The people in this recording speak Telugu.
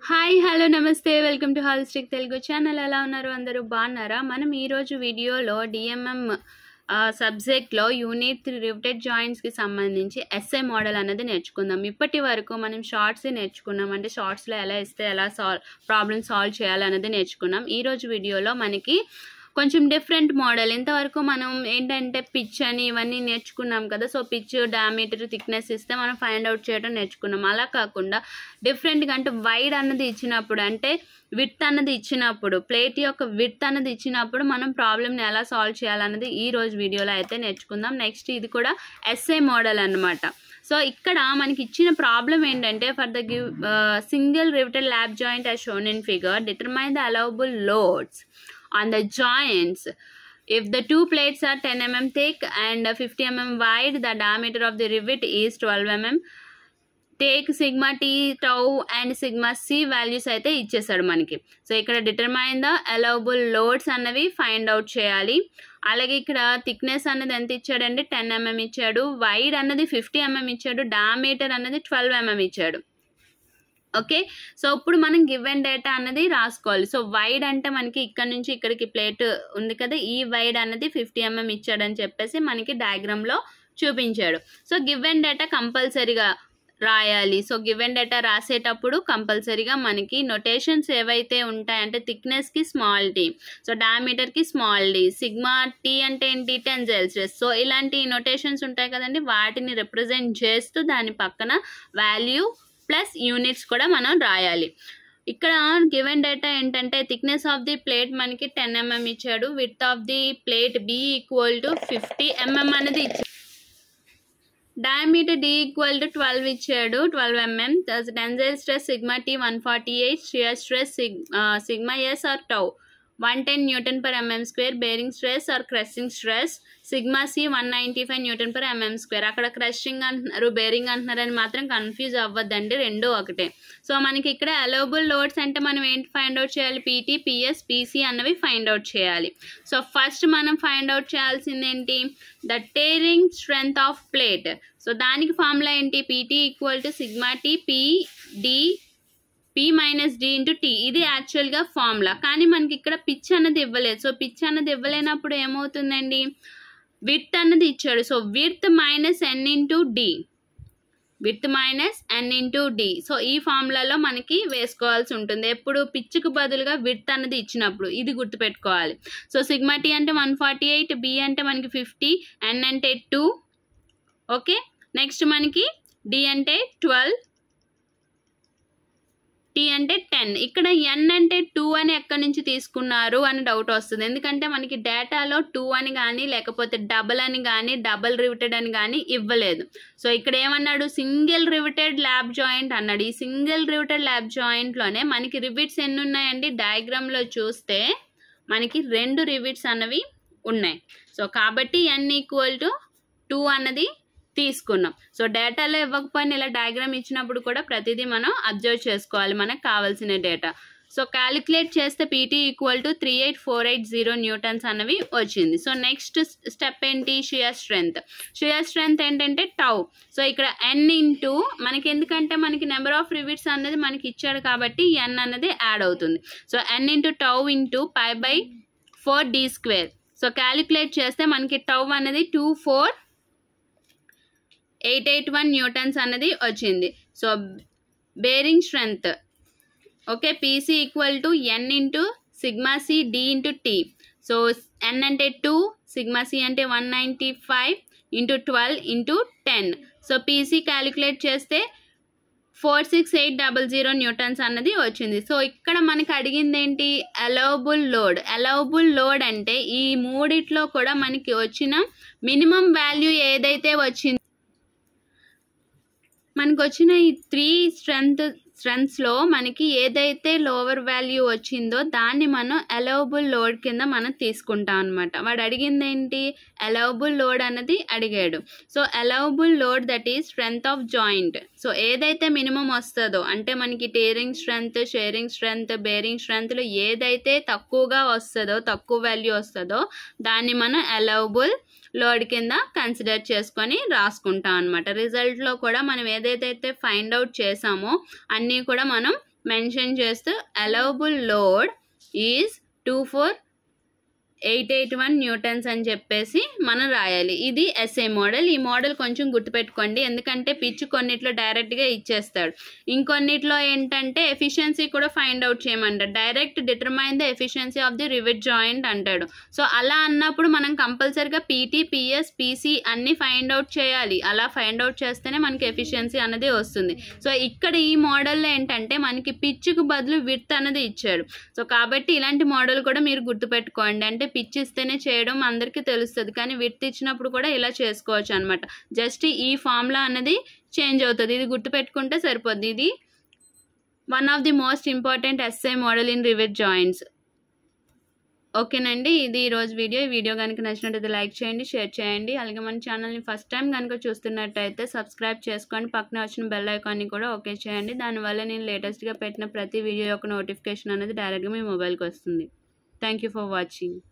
హాయ్ హలో నమస్తే welcome to holistic Telugu channel ఎలా ఉన్నారు అందరూ బాగున్నారా మనం ఈరోజు వీడియోలో డిఎంఎం సబ్జెక్ట్లో యూనిట్ త్రీ రివిటెడ్ జాయింట్స్కి సంబంధించి ఎస్ఐ మోడల్ అనేది నేర్చుకుందాం ఇప్పటి వరకు మనం షార్ట్స్ నేర్చుకున్నాం అంటే షార్ట్స్లో ఎలా ఇస్తే ఎలా సాల్వ్ ప్రాబ్లమ్ సాల్వ్ చేయాలన్నది నేర్చుకున్నాం ఈరోజు వీడియోలో మనకి కొంచెం డిఫరెంట్ మోడల్ ఇంతవరకు మనం ఏంటంటే పిచ్ అని ఇవన్నీ నేర్చుకున్నాం కదా సో పిచ్ డయామీటర్ థిక్నెస్ ఇస్తే మనం ఫైండ్ అవుట్ చేయడం నేర్చుకున్నాం అలా కాకుండా డిఫరెంట్గా అంటే వైడ్ అన్నది ఇచ్చినప్పుడు అంటే విత్ అన్నది ఇచ్చినప్పుడు ప్లేట్ యొక్క విత్ అన్నది ఇచ్చినప్పుడు మనం ప్రాబ్లమ్ని ఎలా సాల్వ్ చేయాలన్నది ఈ రోజు వీడియోలో అయితే నేర్చుకుందాం నెక్స్ట్ ఇది కూడా ఎస్ఐ మోడల్ అన్నమాట సో ఇక్కడ మనకి ఇచ్చిన ప్రాబ్లం ఏంటంటే for the give single riveted lap joint as shown in figure determine the allowable loads on the joints if the two plates are 10 mm thick and 50 mm wide the diameter of the rivet is 12 mm take sigma T tau and sigma C values అయితే ఇచ్చేసాడు మనకి సో ఇక్కడ డిటర్మైన్ ద అలౌబుల్ లోడ్స్ అన్నవి ఫైండ్ అవుట్ చేయాలి అలాగే ఇక్కడ థిక్నెస్ అన్నది ఎంత ఇచ్చాడంటే టెన్ ఎంఎం ఇచ్చాడు వైడ్ అన్నది ఫిఫ్టీ ఎంఎం ఇచ్చాడు డయామీటర్ అన్నది ట్వెల్వ్ ఎంఎం ఇచ్చాడు ఓకే సో ఇప్పుడు మనం గివెన్ డేటా అన్నది రాసుకోవాలి సో వైడ్ అంటే మనకి ఇక్కడ నుంచి ఇక్కడికి ప్లేట్ ఉంది కదా ఈ వైడ్ అన్నది ఫిఫ్టీ ఎంఎం ఇచ్చాడని చెప్పేసి మనకి డయాగ్రామ్లో చూపించాడు సో గివెన్ డేటా కంపల్సరీగా రాయాలి సో గివెన్ డేటా రాసేటప్పుడు కంపల్సరీగా మనకి నొటేషన్స్ ఏవైతే ఉంటాయంటే థిక్నెస్కి స్మాల్ టీ సో డయామీటర్కి స్మాల్ డి సిగ్మా టీ అంటే ఏంటి టెన్ సెల్సియస్ సో ఇలాంటి నొటేషన్స్ ఉంటాయి కదండి వాటిని రిప్రజెంట్ చేస్తూ దాని పక్కన వాల్యూ ప్లస్ యూనిట్స్ కూడా మనం రాయాలి ఇక్కడ గివెన్ డేటా ఏంటంటే థిక్నెస్ ఆఫ్ ది ప్లేట్ మనకి టెన్ ఎంఎం ఇచ్చాడు with of the plate B equal to fifty mm అనేది ఇచ్చాడు diameter D equal to twelve ఇచ్చాడు twelve mm tensile stress sigma T one forty eight shear stress sigma S or tau one ten newton per mm square bearing stress or crushing stress sigma C one ninety five newton per mm square అక్కడ క్రషింగ్ అంటున్నారు బేరింగ్ అంటున్నారని మాత్రం కన్ఫ్యూజ్ అవ్వద్దండి రెండు ఒకటే సో మనకి ఇక్కడ అలౌబుల్ లోడ్స్ అంటే మనం ఏంటి ఫైండ్ అవుట్ చేయాలి పీటీ పిఎస్ పీసీ అన్నవి ఫైండ్ అవుట్ చేయాలి సో ఫస్ట్ మనం ఫైండ్ అవుట్ చేయాల్సింది ఏంటి the tearing strength of plate so దానికి ఫార్ములా ఏంటి PT equal to sigma T P D P minus D into T ఇది యాక్చువల్గా ఫార్ములా కానీ మనకి ఇక్కడ పిచ్ అన్నది ఇవ్వలేదు సో పిచ్ అన్నది ఇవ్వలేనప్పుడు ఏమవుతుందండి విత్ అన్నది ఇచ్చాడు so with minus N into D with minus N into D so ఈ ఫార్ములాలో మనకి వేసుకోవాల్సి ఉంటుంది ఎప్పుడు పిచ్చుకు బదులుగా విత్ అన్నది ఇచ్చినప్పుడు ఇది గుర్తుపెట్టుకోవాలి సో సిగ్మా టీ అంటే వన్ ఫార్టీ ఎయిట్ బి అంటే మనకి ఫిఫ్టీ ఎన్ అంటే టూ ఓకే నెక్స్ట్ మనకి డి అంటే ట్వెల్వ్ టీ అంటే టెన్ ఇక్కడ ఎన్ అంటే టూ అని ఎక్కడి నుంచి తీసుకున్నారు అని డౌట్ వస్తుంది ఎందుకంటే మనకి డేటాలో టూ అని కానీ లేకపోతే డబల్ అని కానీ డబల్ రివిటెడ్ అని కానీ ఇవ్వలేదు సో ఇక్కడ ఏమన్నాడు సింగిల్ రివిటెడ్ ల్యాబ్ జాయింట్ అన్నాడు ఈ సింగిల్ రివిటెడ్ ల్యాబ్ జాయింట్లోనే మనకి రివిట్స్ ఎన్ని ఉన్నాయండి డయాగ్రామ్లో చూస్తే మనకి రెండు రివిట్స్ అన్నవి ఉన్నాయి సో కాబట్టి ఎన్ ఈక్వల్ టు టూ అన్నది తీసుకున్నాం సో డేటాలో ఇవ్వకపోయినా ఇలా డయాగ్రామ్ ఇచ్చినప్పుడు కూడా ప్రతిదీ మనం అబ్జర్వ్ చేసుకోవాలి మనకు కావాల్సిన డేటా సో క్యాలిక్యులేట్ చేస్తే PT equal to three eight four eight zero newtons అన్నవి వచ్చింది సో నెక్స్ట్ స్టెప్ ఏంటి షియర్ స్ట్రెంత్ షియర్ స్ట్రెంత్ ఏంటంటే టౌ సో ఇక్కడ ఎన్ ఇంటూ మనకి ఎందుకంటే మనకి నెంబర్ ఆఫ్ రివిట్స్ అన్నది మనకి ఇచ్చాడు కాబట్టి ఎన్ అన్నది యాడ్ అవుతుంది so N into tau into pi by four D square so calculate చేస్తే మనకి టౌ అనేది two four eight eight one newtons అన్నది వచ్చింది so bearing strength okay PC equal to N into sigma C D into T so N అంటే టూ సిగ్మా సి అంటే one ninety five into twelve into ten so PC calculate చేస్తే four six eight double zero newtons అన్నది వచ్చింది సో ఇక్కడ మనకి అడిగింది ఏంటి అలౌబుల్ లోడ్ అలౌబుల్ లోడ్ అంటే ఈ మూడిట్లో కూడా మనకి వచ్చిన మినిమం వాల్యూ ఏదైతే వచ్చింది మనకు వచ్చిన ఈ త్రీ స్ట్రెంత్ స్ట్రెంత్స్లో మనకి ఏదైతే లోవర్ వాల్యూ వచ్చిందో దాన్ని మనం అలౌబుల్ లోడ్ కింద మనం తీసుకుంటాం అనమాట వాడు అడిగింది ఏంటి అలౌబుల్ లోడ్ అన్నది అడిగాడు so allowable load that is strength of joint so ఏదైతే మినిమం వస్తుందో అంటే మనకి tearing strength shearing strength bearing స్ట్రెంగ్త్లో ఏదైతే తక్కువగా వస్తుందో తక్కువ వాల్యూ వస్తుందో దాన్ని మనం అలౌబుల్ లోడ్ కింద కన్సిడర్ చేసుకొని రాసుకుంటాం అనమాట రిజల్ట్లో కూడా మనం ఏదైతే ఫైండ్ అవుట్ చేసామో అన్నీ కూడా మనం మెన్షన్ చేస్తూ allowable load is two four eight eight one newtons అని చెప్పేసి మనం రాయాలి ఇది ఎస్ఏ మోడల్ ఈ మోడల్ కొంచెం గుర్తుపెట్టుకోండి ఎందుకంటే పిచ్ కొన్నిట్లో డైరెక్ట్గా ఇచ్చేస్తాడు ఇంకొన్నిట్లో ఏంటంటే ఎఫిషియన్సీ కూడా ఫైండ్ అవుట్ చేయమంటాడు direct determine the efficiency of the rivet joint అంటాడు సో అలా అన్నప్పుడు మనం కంపల్సరిగా పీటీ పిఎస్ పీసీ అన్నీ ఫైండ్ అవుట్ చేయాలి అలా ఫైండ్ అవుట్ చేస్తేనే మనకి ఎఫిషియన్సీ అనేది వస్తుంది సో ఇక్కడ ఈ మోడల్లో ఏంటంటే మనకి పిచ్చుకు బదులు విత్ అనేది ఇచ్చాడు సో కాబట్టి ఇలాంటి మోడల్ కూడా మీరు గుర్తుపెట్టుకోండి అంటే పిచ్ ఇస్తేనే చేయడం అందరికీ తెలుస్తుంది కానీ విత్ ఇచ్చినప్పుడు కూడా ఇలా చేసుకోవచ్చు అనమాట జస్ట్ ఈ ఫార్ములా అనేది చేంజ్ అవుతుంది ఇది గుర్తుపెట్టుకుంటే సరిపోద్ది ఇది one of the most important SI model in rivet joints ఓకేనండి ఇది ఈరోజు వీడియో ఈ వీడియో కనుక నచ్చినట్టయితే లైక్ చేయండి షేర్ చేయండి అలాగే మన ఛానల్ని ఫస్ట్ టైం కనుక చూస్తున్నట్టయితే సబ్స్క్రైబ్ చేసుకోండి పక్కన వచ్చిన బెల్ ఐకాన్ని కూడా ఓకే చేయండి దానివల్ల నేను లేటెస్ట్గా పెట్టిన ప్రతి వీడియో యొక్క నోటిఫికేషన్ అనేది డైరెక్ట్గా మీ మొబైల్కి వస్తుంది థ్యాంక్ యూ ఫర్ వాచింగ్